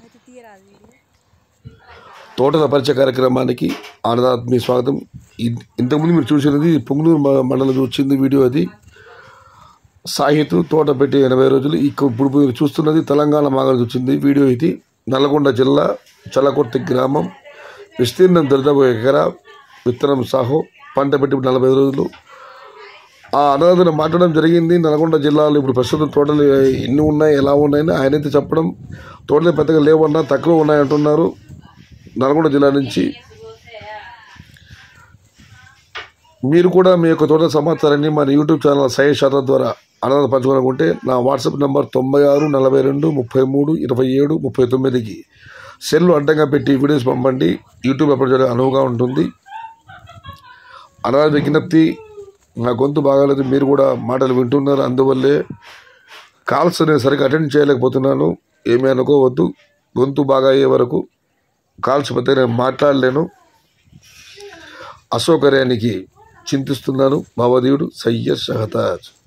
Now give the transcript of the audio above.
అయితే తీయరాదు వీడియో తోటల పరిచయ కార్యక్రమానికి ఆనందాత్మీ స్వాగతం ఇ- ఇంతకుముందు మీరు చూసినది పొంగునూరు మ- మండలం వచ్చింది వీడియో అది సాహిత్ తోట పెట్టి ఎనభై రోజులు ఇక- ఇప్పుడు మీరు చూస్తున్నది తెలంగాణ మాగలు వచ్చింది వీడియో ఇది నల్గొండ జిల్లా చల్లకొర్తి గ్రామం విస్తీర్ణం దరిదాపు ఎకరా విత్తనం సాహో పంట పెట్టి నలభై రోజులు ఆ అన్నదాతను మాట్లాడడం జరిగింది నల్గొండ జిల్లాలో ఇప్పుడు ప్రస్తుతం తోటలు ఎన్ని ఉన్నాయి ఎలా ఉన్నాయని ఆయనైతే చెప్పడం తోటలు పెద్దగా లేవన్నా తక్కువ ఉన్నాయంటున్నారు నల్గొండ జిల్లా నుంచి మీరు కూడా మీ యొక్క తోట సమాచారాన్ని మన యూట్యూబ్ ఛానల్ సై శాతం ద్వారా అన్నదాత పంచుకోవాలనుకుంటే నా వాట్సాప్ నంబర్ తొంభై ఆరు నలభై రెండు ముప్పై మూడు ఇరవై ఏడు ముప్పై తొమ్మిదికి సెల్లు అడ్డంగా పెట్టి వీడియోస్ పంపండి యూట్యూబ్ అప్లోడ్ చేయడానికి అనువుగా ఉంటుంది అన్నదాత విజ్ఞప్తి నా గొంతు బాగాలేదు మీరు కూడా మాటలు వింటున్నారు అందువల్లే కాల్స్ నేను సరిగ్గా అటెండ్ చేయలేకపోతున్నాను ఏమీ అనుకోవద్దు గొంతు బాగా అయ్యే వరకు కాల్స్ పెద్దగా నేను మాట్లాడలేను అసౌకర్యానికి చింతిస్తున్నాను భవదీయుడు సయ్యద్ షహతాజ్